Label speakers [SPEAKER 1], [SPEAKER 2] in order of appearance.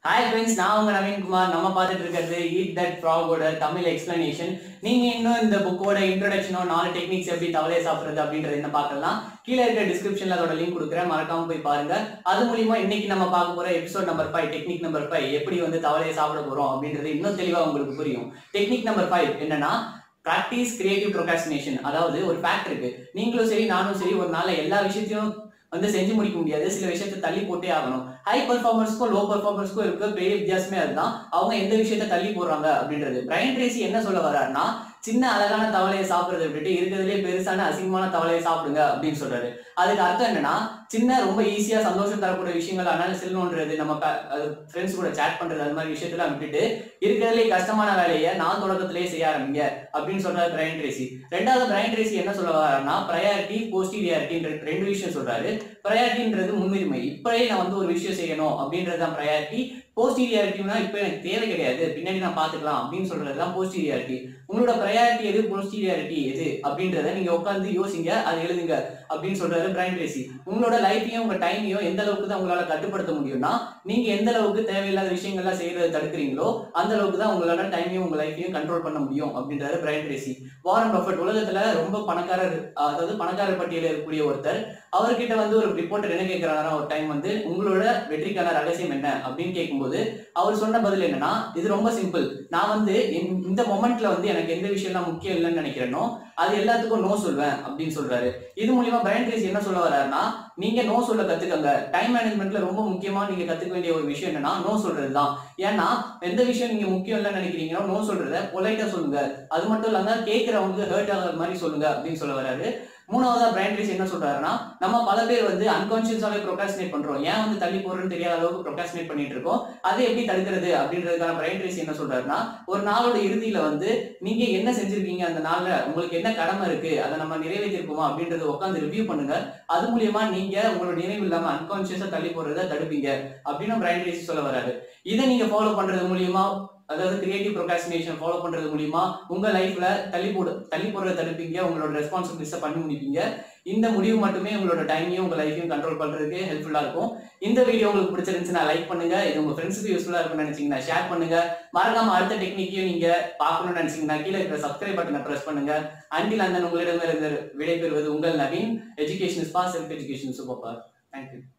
[SPEAKER 1] hi friends நான் உங்க நவீன்குமார் நம்ம பார்த்துட்டு இருக்கிறது ஈட் தட் ஃப்ராகோட தமிழ் எக்ஸ்பிளனேஷன் நீங்க இன்னும் இந்த புக்கோட இன்ட்ரோடக்ஷனோ நாலு டெக்னிக்ஸ் எப்படி தவளையை சாப்பிடுறது அப்படின்றது என்ன பார்க்கலாம் கீழே இருக்க டிஸ்கிரிப்ஷன்ல அதோட லிங்க் கொடுக்குறேன் மறக்காம போய் பாருங்க அது மூலியமா இன்னைக்கு நம்ம பார்க்க போற episode number five technique number five எப்படி வந்து தவளையை சாப்பிட போறோம் அப்படின்றது இன்னும் தெளிவா உங்களுக்கு புரியும் டெக்னிக் நம்பர் ஃபைவ் என்னன்னா ப்ராக்டிஸ் கிரியேட்டிவ் ப்ரொகாஸ்டினேஷன் அதாவது ஒரு ஃபேக்ட் இருக்கு நீங்களும் சரி நானும் சரி ஒரு நாள்ல எல்லா விஷயத்தையும் வந்து செஞ்சு முடிக்க முடியாது சில விஷயத்தை தள்ளி போட்டே ஆகணும் ஹை பர்ஃபார்மன்ஸ்க்கும் லோ பர்ஃபார்மன்ஸ்க்கும் இருக்க பெரிய வித்தியாசமே அதுதான் அவங்க எந்த விஷயத்த தள்ளி போடுறாங்க அப்படின்றது பிரைன் ட்ரேசி என்ன சொல்ல வர்றாருன்னா சின்ன அழகான தவளையை சாப்பிடுறத விட்டுட்டு இருக்கிறதுலே பெருசான அசிங்கமான தவளையை சாப்பிடுங்க அப்படின்னு சொல்றாரு அதுக்கு அர்த்தம் என்னன்னா சின்ன ரொம்ப ஈஸியா சந்தோஷம் தரக்கூடிய விஷயங்கள் அதனால செல்லணுன்றது நம்ம ஃப்ரெண்ட்ஸ் கூட சேட் பண்றது அந்த மாதிரி விஷயத்தெல்லாம் விட்டுட்டு இருக்கிறதுலே கஷ்டமான வேலையை நான் தொடக்கத்திலேயே செய்ய ஆரம்பிங்க அப்படின்னு சொல்றாரு பிரைன் ட்ரேசி ரெண்டாவது பிரைன் ட்ரேசி என்ன சொல்ல வர்றாருன்னா ப்ரையாரிட்டி போஸ்டீரியாரிட்டின்ற ரெண்டு விஷயம் சொல்றாரு ப்ரையாரிட்டின்றது முன்னுரிமை இப்பயே நான் வந்து ஒரு விஷயம் செய்யணும் அப்படின்றது தான் ப்ரையாரிட்டி போஸ்டீரியாரிட்டினா இப்போ எனக்கு தேவை கிடையாது பின்னாடி நான் பார்த்துக்கலாம் அப்படின்னு சொல்றது தான் போஸ்டீரியாரிட்டி உங்களோட ப்ரையாரிட்டி எது போஸ்டீரியாரிட்டி எது அப்படின்றத நீங்க உட்காந்து யோசிங்க அதை எழுதுங்க அப்படின்னு சொல்றாரு பிரைன் ரேசி உங்களோட லைஃப்பையும் உங்க டைமையும் எந்த அளவுக்கு தான் உங்களால கட்டுப்படுத்த முடியும்னா நீங்க எந்த அளவுக்கு தேவையில்லாத விஷயங்கள்லாம் செய்யறதை தடுக்கிறீங்களோ அந்த அளவுக்கு தான் உங்களால டைமையும் உங்க லைஃப்பையும் கண்ட்ரோல் பண்ண முடியும் அப்படின்றாரு பிரைன் ரேசி வாரன் பஃபட் உலகத்துல ரொம்ப பணக்காரர் அதாவது பணக்காரர் பட்டியலில் இருக்கக்கூடிய ஒருத்தர் அவர்கிட்ட வந்து ஒரு ரிப்போர்ட்டர் என்ன கேட்கிறாரா ஒரு டைம் வந்து உங்களோட வெற்றிக்கான ரகசியம் என்ன அப்படின்னு கேட்கும்போது அவர் சொன்ன பதில் என்னன்னா இது ரொம்ப சிம்பிள் நான் வந்து இந்த- இந்த மொமெண்ட்ல வந்து எனக்கு எந்த விஷயம்லாம் முக்கியம் இல்லைன்னு நினைக்கிறேனோ அது எல்லாத்துக்கும் நோ சொல்வேன் அப்படின்னு சொல்றாரு இது மூலியமா பிரைன் ட்ரேசி என்ன சொல்ல வர்றாருன்னா நீங்க நோ சொல்ல கத்துக்கங்க டைம் மேனேஜ்மெண்ட்ல ரொம்ப முக்கியமா நீங்க கத்துக்க வேண்டிய ஒரு விஷயம் என்னன்னா நோ சொல்றது தான் ஏன்னா எந்த விஷயம் நீங்க முக்கியம் இல்லைன்னு நினைக்கிறீங்களோ நோ சொல்றத பொலைட்டா சொல்லுங்க அது மட்டும் இல்லாம கேட்கறவங்களுக்கு ஹர்ட் ஆகிற மாதிரி சொல்லுங்க அப்படின்னு சொல்ல வர்றாரு மூணாவதா பிரைன் ட்ரேசி என்ன சொல்றாருன்னா நம்ம பல பேர் வந்து அன்கான்சியஸாவே ப்ரொகாஸ்டினேட் பண்றோம் ஏன் வந்து தள்ளி போறோம்னு தெரியாத அளவுக்கு ப்ரொகாஸ்டினேட் பண்ணிட்டு இருக்கோம் அதை எப்படி தடுக்கிறது அப்படின்றதுக்கான பிரைன் ட்ரேசி என்ன சொல்றாருன்னா ஒரு நாளோட இறுதியில வந்து நீங்க என்ன செஞ்சிருக்கீங்க அந்த நாள்ல உங்களுக்கு என்ன கடமை இருக்கு அதை நம்ம நிறைவேற்றிருக்கோமா அப்படின்றத உட்காந்து ரிவ்யூ பண்ணுங்க அது மூலியமா நீங்க உங்களோட நினைவு இல்லாம அன்கான்சியஸா தள்ளி போறதை தடுப்பீங்க அப்படின்னு பிரைன் ட்ரேசி சொல்ல வராரு இதை நீங்க ஃபாலோ பண்றது மூலியமா அதாவது கிரியேட்டிவ் ப்ரொகாஸ்டினேஷன் ஃபாலோ பண்றது மூலியமா உங்க லைஃப்ல தள்ளி போட தள்ளி போறதை தடுப்பீங்க உங்களோட ரெஸ்பான்சிபிலிட்டிஸை பண்ணி முடிப்பீங்க இந்த முடிவு மட்டுமே உங்களோட டைமையும் உங்க லைஃபையும் கண்ட்ரோல் பண்றதுக்கு ஹெல்ப்ஃபுல்லா இருக்கும் இந்த வீடியோ உங்களுக்கு பிடிச்சிருந்துச்சுன்னா லைக் பண்ணுங்க இது உங்க ஃப்ரெண்ட்ஸுக்கு யூஸ்ஃபுல்லா இருக்கும்னு நினைச்சீங்கன்னா ஷேர் பண்ணுங்க மறக்காம அடுத்த டெக்னிக்கையும் நீங்க பார்க்கணும்னு நினைச்சீங்கன்னா கீழே இருக்கிற சப்ஸ்கிரைப் பட்டனை பிரஸ் பண்ணுங்க அண்டில் அந்த உங்களிடமிருந்து விடைபெறுவது உங்கள் Naveen education is pass self education super thank you